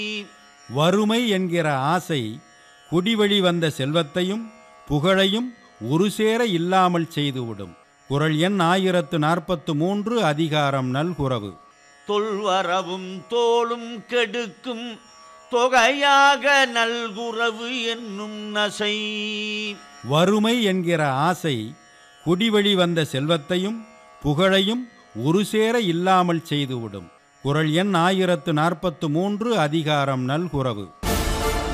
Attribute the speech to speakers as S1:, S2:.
S1: வறுமை என்கிற ஆசை குடிவழி வந்த செல்வத்தையும் புகழையும் ஒரு சேர இல்லாமல் செய்துவிடும் குரல் எண் ஆயிரத்து நாற்பத்து மூன்று அதிகாரம் நல்குறவு
S2: தொல்வரவும் தோளும் கெடுக்கும் தொகையாக நல்குறவு என்னும் நசை
S1: வறுமை என்கிற ஆசை குடிவழி வந்த செல்வத்தையும் புகழையும் ஒரு சேர இல்லாமல் செய்துவிடும் குரல் எண் ஆயிரத்து நாற்பத்து மூன்று அதிகாரம் நல்குறவு